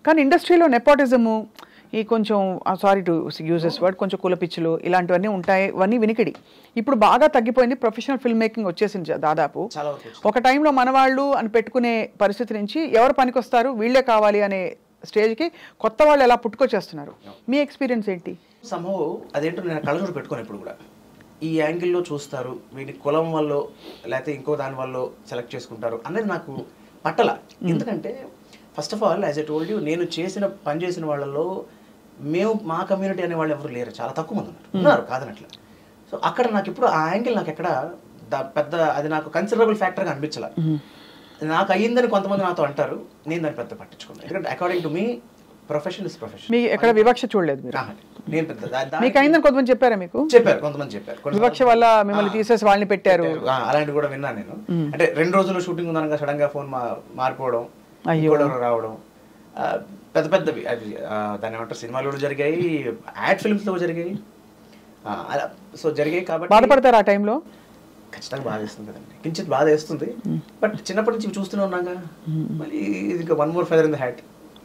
కానీ ఇండస్ట్రీలో నెపోటిజము ఈ కొంచెం సారీ టు యూజెస్ వర్డ్ కొంచెం కులపిచ్చులు ఇలాంటివన్నీ ఉంటాయి ఇవన్నీ వినికిడి ఇప్పుడు బాగా తగ్గిపోయింది ప్రొఫెషనల్ ఫిల్మ్ మేకింగ్ వచ్చేసింది జా- దాదాపు చాలా వరకు వచ్చింది. ఒక టైంలో మనవాళ్ళు అని పెట్టుకునే పరిస్థితి నుంచి ఎవరు పనికొస్తారు వీళ్ళే కావాలి అనే స్టేజ్కి కొత్త వాళ్ళు ఎలా పుట్టుకొచ్చేస్తున్నారు మీ ఎక్స్పీరియన్స్ ఏంటి సంభవం అదేంటో నేను కళ్ళజోడు పెట్టుకోను ఇప్పుడు కూడా ఈ యాంగిల్లో చూస్తారు వీడి కులం వల్ల లేకపోతే ఇంకో దాని వల్ల సెలెక్ట్ చేసుకుంటారు అనేది నాకు పట్టల ఎందుకంటే first of all as I told you నేను చేసిన పని చేసిన వాళ్ళలో మేము మా కమ్యూనిటీ అనే వాళ్ళు ఎవరు లేరు చాలా తక్కువ మంది ఉన్నారు ఉన్నారు కాదనట్ల సో అక్కడ నాకు ఇప్పుడు ఆ యాంగిల్ నాకు ఎక్కడ ద- పెద్ద అది నాకు కన్సిడరబుల్ ఫ్యాక్టర్గా అనిపించాల నాకు అయ్యిందని కొంతమంది నాతో అంటారు నేను దాన్ని పెద్ద పట్టించుకున్నాను ఎందుకంటే according to me profession is profession మీ ఎక్కడ వివక్ష చూడలేదు మీరు నేను పెద్ద దా- దా- మీకు అయిందని కొంతమంది చెప్పారా మీకు చెప్పారు కొంతమంది చెప్పారు కొంతమంది- వివక్ష వల్ల మిమ్మల్ని ఆ, తీసేసి వాళ్ళని పెట్టారు ఆ, అలాంటివి కూడా విన్నాను నేను అంటే రెండు రోజులు షూటింగ్ ఉందనగా సడన్ గా ఫోన్ మా మారిపోవడం అయ్యో. ఇంకోటి ఎవరో రావడం ఆ, పెద్ద పెద్దవి అది ఆ, దాన్ని ఏమంటారు సినిమాలు కూడా జరిగాయి యాడ్ ఫిల్మ్స్ లో జరిగాయి ఆ, అలా సో జరిగాయి కాబట్టి బాధపడతారు ఆ టైంలో ఖచ్చితంగా బాధ వేస్తుంది కదండి కించిత్ బాధ వేస్తుంది బట్ చిన్నప్పటి నుంచి ఇవి చూస్తూనే ఉన్నాగా మళ్ళీ ఇది ఇంకా one more feather in the hat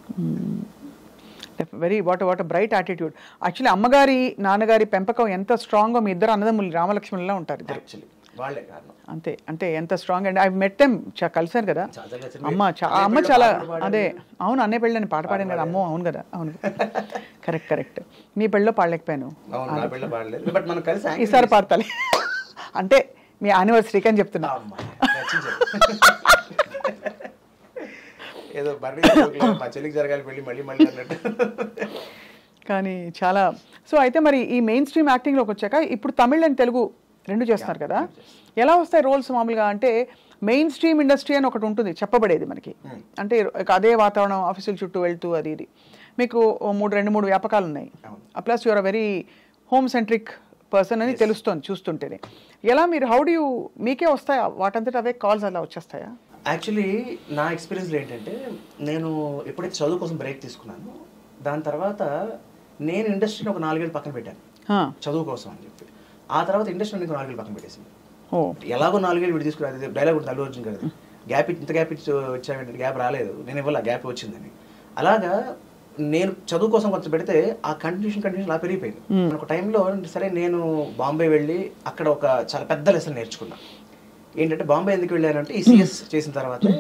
very what what bright attitude actually అమ్మగారి నాన్నగారి పెంపకం ఎంత స్ట్రాంగో మీ ఇద్దరు అన్నదమ్ములు రామలక్ష్మణులా ఉంటారు ఇద్దరు యాక్చువల్లీ వాళ్ళే కారణం అంతే అంటే ఎంత strong and I met them కలిసాను కదా చాలా కలిసాను. అమ్మ చా- అన్నయ్య అమ్మ పెళ్ళిలో చాలా పాటలు పాడారు. అదే అవును అన్నయ్య పెళ్ళని పాట పాడాను కదా అమ్మో అవును కదా అవును కరెక్ట్ కరెక్ట్ మీ పెళ్ళిలో పాడలేకపోయాను అవును నా పిల్ల పాడలేదు బట్ మనం కలిసి యాంగిల్ ఈసారి పాడతాలి అంటే మీ యానివర్సరీకి అని చెప్తున్నా అమ్మాయి, రచించారు. ఏదో బర్రీ మా చెల్లికి జరగాలి పెళ్ళి మళ్ళీ మళ్ళీ అన్నట్టు కానీ చాలా సో అయితే మరి ఈ మెయిన్ స్ట్రీమ్ యాక్టింగ్లోకి వచ్చాక ఇప్పుడు తమిళ్ అండ్ తెలుగు రెండు చేస్తున్నారు కదా ఎలా వస్తాయి రోల్స్ మామూలుగా అంటే మెయిన్ స్ట్రీమ్ ఇండస్ట్రీ అని ఒకటి ఉంటుంది చెప్పబడేది మనకి అంటే ఇక అదే వాతావరణం ఆఫీసుల చుట్టూ వెళ్తూ అది ఇది మీకు ఓ మూడు రెండు మూడు వ్యాపకాలు ఉన్నాయి అవును. Plus you're a very home centric person అని తెలుస్తోంది చూస్తుంటేనే ఎలా మీరు హౌ డూ మీకే వస్తాయా వాటంతట అవే కాల్స్ అలా వచ్చేస్తాయా యాక్చువల్లీ నా ఎక్స్పీరియన్స్లో ఏంటంటే నేను ఎప్పుడైతే చదువు కోసం బ్రేక్ తీసుకున్నాను దాని తర్వాత నేను ఇండస్ట్రీని ఒక నాలుగేళ్ళు పక్కన పెట్టాను హా. చదువు కోసం అని చెప్పి ఆ తర్వాత ఇండస్ట్రీని ఇంకో నాలుగేళ్ళు పక్కన పెట్టేసింది ఓ ఎలాగో నాలుగేళ్ళు విడి తీసుకురా అది డైలాగ్ ఉంటుంది అల్లు అర్జున్ కదా గ్యాప్ ఇంత గ్యాప్ ఇచ్చి వచ్చామంటే గ్యాప్ రాలేదు నేను ఇవ్వాల గ్యాప్ వచ్చిందని అలాగా నేను చదువు కోసం కొంచెం పెడితే ఆ కంటిన్యూషన్ కంటిన్యూషన్ అలా పెరిగిపోయింది ఒక టైంలో సరే నేను బాంబే వెళ్ళి అక్కడ ఒక చాలా పెద్ద లెసన్ నేర్చుకున్నా ఏంటంటే బాంబే ఎందుకు వెళ్ళానంటే ఈ సిఎస్ చేసిన తర్వాతే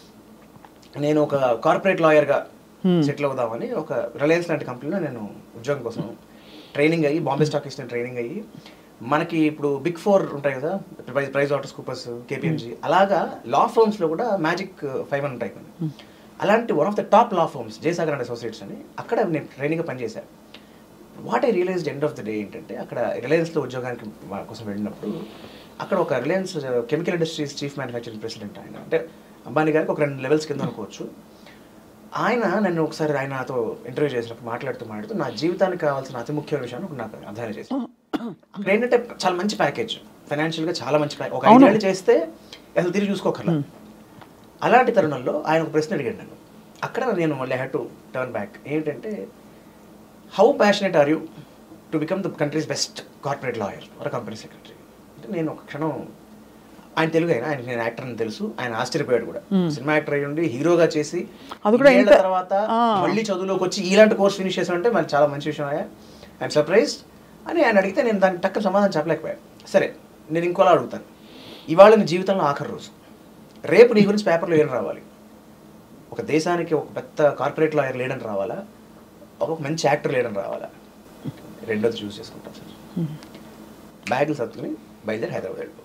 నేను ఒక కార్పొరేట్ లాయర్గా సెటిల్ అవుదామని ఒక రిలయన్స్ లాంటి కంపెనీలో నేను ఉద్యోగం కోసం ట్రైనింగ్ అయ్యి బాంబే స్టాక్ ఎక్స్చేంజ్ ట్రైనింగ్ అయ్యి మనకి ఇప్పుడు బిగ్ ఫోర్ ఉంటాయి కదా Price Price Waters Coopers KPMG అలాగా లా ఫర్మ్స్లో కూడా మ్యాజిక్ ఫైవ్ అని ఉంటాయి కొన్ని అలాంటి one of the top law firms Jayasagar and Associates అని అక్కడ నేను ట్రైనింగ్ పనిచేశాను what I realised end of the day ఏంటంటే అక్కడ రిలయన్స్లో ఉద్యోగానికి వా- కోసం వెళ్ళినప్పుడు అక్కడ ఒక Reliance Chemical Industries chief manufacturing president ఆయన అంటే అంబానీ గారికి ఒక రెండు లెవెల్స్ కింద అనుకోవచ్చు ఆయన నన్ను ఒకసారి ఆయన నాతో ఇంటర్వ్యూ చేసినప్పుడు మాట్లాడుతూ మాట్లాడుతూ నా జీవితానికి కావాల్సిన అతి ముఖ్యమైన విషయాన్ని ఒకటి నాకు అధ్యయనం చేసి అక్కడ ఏంటంటే చాలా మంచి ప్యాకేజ్ ఫైనాన్షియల్గా చాలా మంచి ప్యాకేజ్ ఒక అవును. ఐదేళ్ళు చేస్తే అసలు తిరిగి చూసుకోకర్లా అలాంటి తరుణంలో ఆయన ఒక ప్రశ్న అడిగాడు నన్ను అక్కడ నేను మళ్ళీ హ్యాడ్ టు టర్న్ బ్యాక్ ఏంటంటే how passionate are you to become the country's best corporate lawyer or company secretary అంటే నేను ఒక క్షణం ఆయన తెలుగు అయినా ఆయన నేను యాక్టర్ అని తెలుసు ఆయన ఆశ్చర్యపోయాడు కూడా సినిమా యాక్టర్ అయ్యి ఉండి హీరోగా చేసి అది కూడా ఇన్నేళ్ల ఎంత- తర్వాత ఆ. మళ్ళీ చదువులోకి వచ్చి ఇలాంటి కోర్స్ ఫినిష్ చేసామంటే మరి చాలా మంచి విషయం అయ్యా ఐఎమ్ సర్ప్రైజ్ అని ఆయన అడిగితే నేను దానికి టక్కన సమాధానం చెప్పలేకపోయాను సరే నేను ఇంకోలా అడుగుతాను ఇవాళ నీ జీవితంలో ఆఖరి రోజు రేపు నీ గురించి పేపర్లో ఏం రావాలి ఒక దేశానికి ఒక పెద్ద కార్పొరేట్ లాయర్ లేడని రావాలా ఒక మంచి యాక్టర్ లేడని రావాలా రెండోది చూస్ చేసుకుంటాం సార్ బ్యాగులు సర్దుకుని బయలుదేరి హైదరాబాద్ వెళ్ళిపో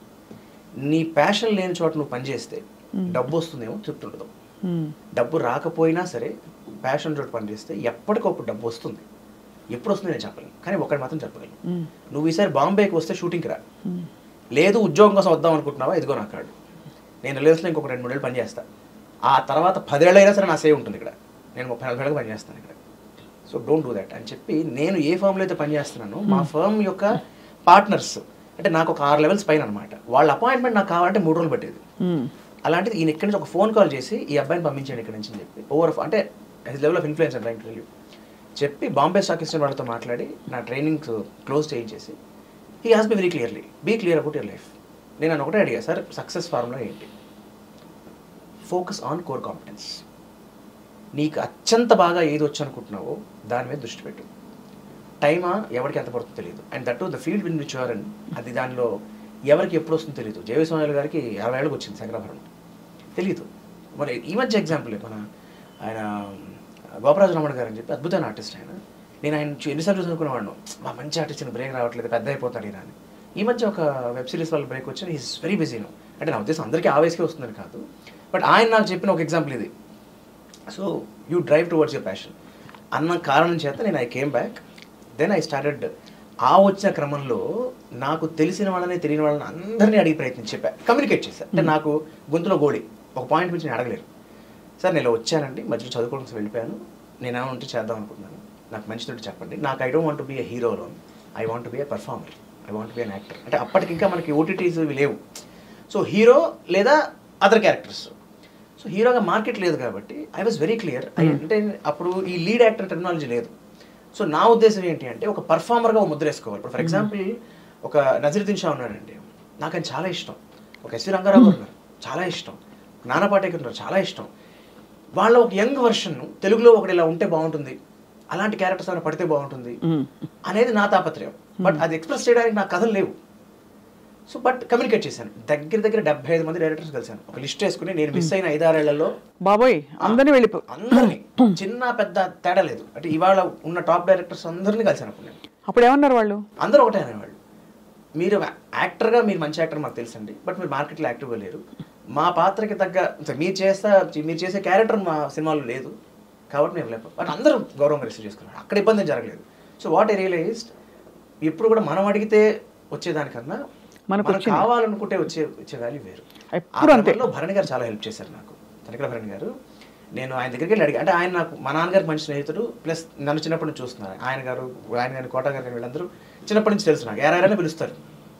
నీ ప్యాషన్ లేని చోట నువ్వు పనిచేస్తే డబ్బు వస్తుందేమో చెప్తుండదు డబ్బు రాకపోయినా సరే ప్యాషన్ చోట పనిచేస్తే ఎప్పటికప్పుడు డబ్బు వస్తుంది ఎప్పుడు వస్తుంది నేను చెప్పలేను కానీ ఒకటి మాత్రం చెప్పగలను నువ్వు ఈసారి బాంబేకి వస్తే షూటింగ్కి రా లేదు ఉద్యోగం కోసం వద్దాం అనుకుంటున్నావా ఇదిగో నా కార్డు నేను రిలయన్స్లో ఇంకొక రెండు మూడేళ్ళు పనిచేస్తా ఆ తర్వాత పదేళ్ళైనా సరే నా సేవ్ ఉంటుంది ఇక్కడ నేను ముప్పై నలభై ఏళ్ళకి పనిచేస్తాను ఇక్కడ సో డోంట్ డూ దట్ అని చెప్పి నేను ఏ ఫర్మ్లో అయితే పనిచేస్తున్నానో మా ఫర్మ్ యొక్క పార్ట్నర్స్ అంటే నాకు ఒక ఆరు లెవెల్స్ పైన అనమాట వాళ్ళ అపాయింట్మెంట్ నాకు కావాలంటే మూడు రోజులు పట్టేది అలాంటిది ఈయన ఇక్కడి నుంచి ఒక ఫోన్ కాల్ చేసి ఈ అబ్బాయిని పంపించండి ఇక్కడ నుంచి అని చెప్పి ఓవర్ అంటే he's level of influence and train tell చెప్పి బాంబే స్టాక్ ఎక్స్చేంజ్ వాళ్ళతో మాట్లాడి నా ట్రైనింగ్ క్లోజ్ చేయించేసి he has be very clearly be clear about your life నేను నన్ను ఒకటే అడిగా సార్ సక్సెస్ ఫార్ములా ఏంటి ఫోకస్ ఆన్ కోర్ కాంపిటెన్స్ నీకు అత్యంత బాగా ఏది వచ్చు అనుకుంటున్నావో దాని మీద దృష్టి పెట్టు టైమా ఎవరికి ఎంత పడుతుందో తెలియదు and that the field in which and అది దానిలో ఎవరికి ఎప్పుడు వస్తుందో తెలియదు జయస్వామి గారికి అరవై ఏళ్ళకి వచ్చింది శంకరాభరణం తెలియదు మరి ఈ మధ్య ఎగ్జాంపుల్ మన ఆయన గోపరాజు రమణ గారు అని చెప్పి అద్భుతమైన ఆర్టిస్ట్ ఆయన నేను ఆయన చూ- ఎన్నిసార్లు చదువుకునేవాడు మా మంచి ఆర్టిస్ట్ బ్రేక్ రావట్లేదు పెద్ద అయిపోతాడు ఈయన అని ఈ మధ్య ఒక వెబ్ సిరీస్ వల్ల బ్రేక్ వచ్చి ఈస్ వెరీ బిజీ నో అంటే నా ఉద్దేశం అందరికీ ఆ వయసుకే వస్తుందని కాదు బట్ ఆయన నాకు చెప్పిన ఒక ఎగ్జాంపుల్ ఇది so you drive towards your passion అన్న కారణం చేత నేను I came back then I started ఆ వచ్చిన క్రమంలో నాకు తెలిసిన వాళ్ళని తెలియని వాళ్ళని అందరినీ అడిగి ప్రయత్నించి చెప్పా కమ్యూనికేట్ చేశా అంటే నాకు గొంతులో గోడి ఒక పాయింట్ నుంచి నేను అడగలేరు సార్ నేను ఇలా వచ్చానండి మధ్యలో చదువుకోవడానికి వెళ్ళిపోయాను నేను ఏమైనా ఉంటే చేద్దాం అనుకుంటున్నాను నాకు మంచిది చెప్పండి నాకు I don't want be a hero lone I want be a performer I want be an actor అంటే అప్పటికి ఇంకా మనకి ఓటీటీస్ ఇవి లేవు సో హీరో లేదా అదర్ క్యారెక్టర్స్ సో హీరోగా మార్కెట్ లేదు కాబట్టి ఐ వాజ్ వెరీ క్లియర్ అంటే అప్పుడు ఈ లీడ్ యాక్టర్ టెక్నాలజీ లేదు సో నా ఉద్దేశం ఏంటి అంటే ఒక పర్ఫార్మర్గా ఒక ముద్ర వేసుకోవాలి ఇప్పుడు ఫర్ ఎగ్జాంపుల్ ఒక నజరుద్దీన్ షా ఉన్నాడండి నాకు ఆయన చాలా ఇష్టం ఒక ఎస్వి రంగారావు గారు ఉన్నారు చాలా ఇష్టం నానా పాటేకర్ ఉన్నారు చాలా ఇష్టం వాళ్ళ ఒక యంగ్ వర్షన్ తెలుగులో ఒకటి ఇలా ఉంటే బాగుంటుంది అలాంటి క్యారెక్టర్స్ ఏమైనా పడితే బాగుంటుంది అనేది నా తాపత్రయం బట్ అది ఎక్స్ప్రెస్ చేయడానికి నా కథలు లేవు సో బట్ కమ్యూనికేట్ చేశాను దగ్గర దగ్గర డెబ్బై ఐదు మంది డైరెక్టర్స్ కలిశాను ఒక లిస్ట్ వేసుకుని నేను మిస్ అయిన ఐదారేళ్లలో బాబోయ్ అందరినీ వెళ్ళిపో అందరినీ చిన్న పెద్ద తేడా లేదు అంటే ఇవాళ ఉన్న టాప్ డైరెక్టర్స్ అందరినీ కలిశాను అప్పుడు నేను అప్పుడు ఏమన్నారు వాళ్ళు అందరూ ఒకటే అనేవాళ్ళు మీరు యాక్టర్గా మీరు మంచి యాక్టర్ మాకు తెలుసండి బట్ మీరు మార్కెట్లో యాక్టివ్గా లేరు మా పాత్రకి తగ్గ అంటే మీరు చేస్తా మీరు చేసే క్యారెక్టర్ మా సినిమాలో లేదు కాబట్టి మేము లేకపోతే బట్ అందరూ గౌరవంగా రిసీవ్ చేసుకున్నారు అక్కడ ఇబ్బంది ఏం జరగలేదు సో వాట్ ఐ రియలైజ్డ్ ఎప్పుడు కూడా మనం అడిగితే వచ్చేదానికన్నా మనకు మనకు వచ్చింది. కావాలనుకుంటే వచ్చే వచ్చే వాల్యూ వేరు ఎప్పుడు అంతే. లో భరణి గారు చాలా హెల్ప్ చేశారు నాకు తనికల భరణి గారు నేను ఆయన దగ్గరికి వెళ్ళి అడిగా అంటే ఆయన నాకు మా నాన్నగారికి మంచి స్నేహితుడు ప్లస్ నన్ను చిన్నప్పటి నుంచి చూస్తున్నారు ఆయన గారు ఆయన గారు కోట గారు వీళ్ళందరూ చిన్నప్పటి నుంచి తెలుసు నాకు ఏరారని పిలుస్తారు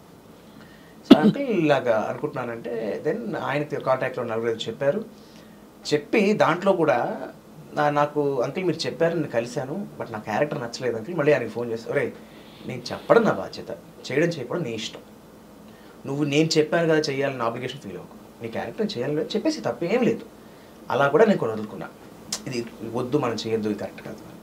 సో అంకుల్ ఇలాగా అనుకుంటున్నానంటే దెన్ ఆయనకి కాంటాక్ట్లో నలుగురు ఐదు చెప్పారు చెప్పి దాంట్లో కూడా నా- నాకు అంకుల్ మీరు చెప్పారు నేను కలిశాను బట్ నా క్యారెక్టర్ నచ్చలేదు అంకుల్ మళ్ళీ ఆయనకి ఫోన్ చేసి ఒరే నేను చెప్పడం నా బాధ్యత చేయడం చేయకపోవడం నీ ఇష్టం నువ్వు నేను చెప్పాను కదా చేయాలని ఆబ్లిగేషన్ ఫీల్ అవ్వకు నీ క్యారెక్టర్ చేయాలి చెప్పేసి తప్పేం లేదు అలా కూడా నేను కొన్ని వదులుకున్నా ఇది వద్దు మనం చేయొద్దు ఇది కరెక్ట్ కాదు అని